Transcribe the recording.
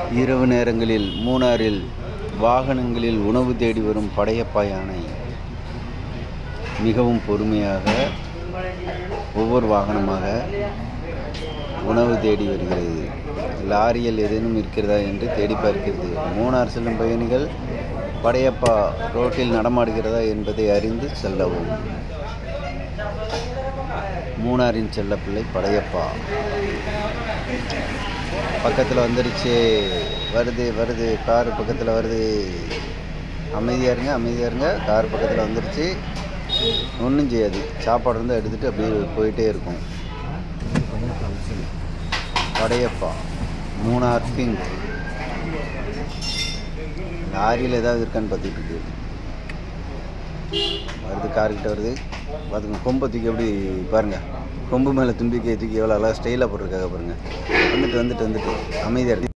இரவு நேரங்களில் மூணாறில் வாகனங்களில் உணவு தேடி வரும் படையப்பா யானை மிகவும் பொறுமையாக ஒவ்வொரு வாகனமாக உணவு தேடி வருகிறது லாரியில் ஏதேனும் இருக்கிறதா என்று தேடி பார்க்கிறது மூணார் செல்லும் பயணிகள் படையப்பா ரோட்டில் நடமாடுகிறதா என்பதை அறிந்து செல்லவும் மூணாரின் செல்லப்பிள்ளை படையப்பா பக்கத்தில் வந்துருச்சு வருது வருது கார் பக்கத்தில் வருது அமைதியாக இருங்க அமைதியாக இருங்க கார் பக்கத்தில் வந்துருச்சு ஒன்றும் செய்யாது சாப்பாடு இருந்தால் எடுத்துகிட்டு அப்படியே போயிட்டே இருக்கும் படையப்பா மூணார் பிங்க் லாரியில் ஏதாவது இருக்கான்னு பார்த்துட்டு இருக்கு வருது கார்கிட்ட வருது பார்த்துங்க கொம்பை தூக்கி எப்படி பாருங்க கொம்பு மேலே தும்பிக்கை தூக்கி எவ்வளோ அழகாக ஸ்டைலாக போட்டிருக்காங்க பாருங்க வந்துட்டு வந்துட்டு வந்துட்டு அமைதியாக இருக்கு